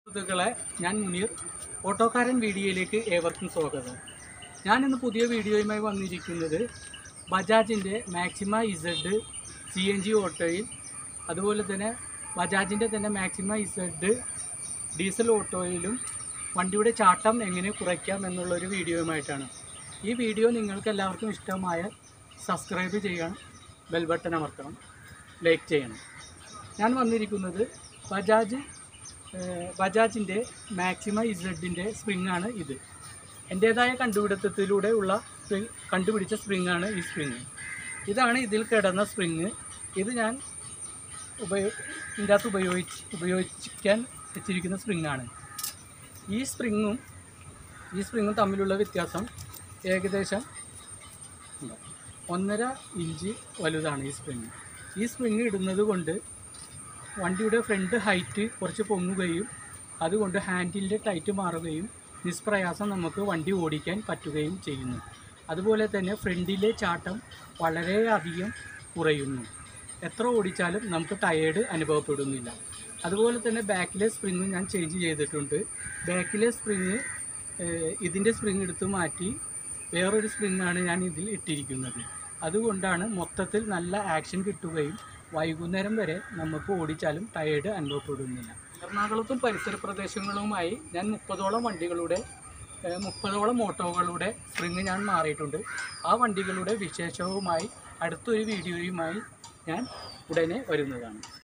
സുഹൃത്തുക്കളെ ഞാൻ മുനീർ ഓട്ടോക്കാരൻ വീഡിയോയിലേക്ക് ഏവർക്കും സ്വാഗതം ഞാൻ ഇന്ന് പുതിയ വീഡിയോയുമായി വന്നിരിക്കുന്നത് ബജാജിൻ്റെ Maxima Z C N G ഓട്ടോയിൽ അതുപോലെ തന്നെ ബജാജിൻ്റെ തന്നെ മാക്സിമ ഇസഡ് ഡീസൽ ഓട്ടോയിലും വണ്ടിയുടെ ചാട്ടം എങ്ങനെ കുറയ്ക്കാം എന്നുള്ളൊരു വീഡിയോയുമായിട്ടാണ് ഈ വീഡിയോ നിങ്ങൾക്ക് എല്ലാവർക്കും ഇഷ്ടമായ സബ്സ്ക്രൈബ് ചെയ്യണം ബെൽ ബട്ടൺ അമർത്തണം ലൈക്ക് ചെയ്യണം ഞാൻ വന്നിരിക്കുന്നത് ബജാജ് ഏഹ്, ബജാജിൻ്റെ മാക്സിമ ഇസഡിൻ്റെ സ്പ്രിങ്ങാണ് ഇത് എൻ്റേതായ കണ്ടുപിടുത്തത്തിലൂടെ ഉള്ള സ്പ്രിങ് കണ്ടുപിടിച്ച സ്പ്രിങ്ങാണ് ഈ സ്പ്രിങ് ഇതാണ് ഇതിൽ കിടന്ന സ്പ്രിങ് ഇത് ഞാൻ ഉപയോ ഇതിൻ്റെ അകത്ത് ഉപയോഗിച്ച് ഉപയോഗിക്കാൻ വെച്ചിരിക്കുന്ന സ്പ്രിങ്ങാണ് ഈ സ്പ്രിങ്ങും ഈ സ്പ്രിങ്ങും തമ്മിലുള്ള വ്യത്യാസം ഏകദേശം ഉണ്ടോ? ഒന്നര ഇഞ്ച് വലുതാണ് ഈ സ്പ്രിങ് ഈ സ്പ്രിങ് ഇടുന്നത് കൊണ്ട് വണ്ടിയുടെ ഫ്രണ്ട് ഹൈറ്റ് കുറച്ച് പൊങ്ങുകയും അതുകൊണ്ട് ഹാൻഡിലിൻ്റെ ടൈറ്റ് മാറുകയും നിഷ്പ്രയാസം നമുക്ക് വണ്ടി ഓടിക്കാൻ പറ്റുകയും ചെയ്യുന്നു അതുപോലെ തന്നെ ഫ്രണ്ടിലെ ചാട്ടം വളരെയധികം കുറയുന്നു എത്ര ഓടിച്ചാലും നമുക്ക് ടയേർഡ് അനുഭവപ്പെടുന്നില്ല അതുപോലെ തന്നെ ബാക്കിലെ സ്പ്രിങ് ഞാൻ ചേഞ്ച് ചെയ്തിട്ടുണ്ട് ബാക്കിലെ സ്പ്രിങ് ഇതിൻ്റെ സ്പ്രിങ് എടുത്ത് മാറ്റി വേറൊരു സ്പ്രിങ്ങാണ് ഞാൻ ഇതിൽ ഇട്ടിരിക്കുന്നത് അതുകൊണ്ടാണ് മൊത്തത്തിൽ നല്ല ആക്ഷൻ കിട്ടുകയും വൈകുന്നേരം വരെ നമുക്ക് ഓടിച്ചാലും ടയേർഡ് അനുഭവപ്പെടുന്നില്ല എറണാകുളത്തും പരിസര പ്രദേശങ്ങളുമായി ഞാൻ മുപ്പതോളം വണ്ടികളുടെ ഏഹ്, മുപ്പതോളം ഓട്ടോകളുടെ സ്പ്രിങ് ഞാൻ മാറിയിട്ടുണ്ട് ആ വണ്ടികളുടെ വിശേഷവുമായി അടുത്തൊരു വീഡിയോയുമായി ഞാൻ ഉടനെ വരുന്നതാണ്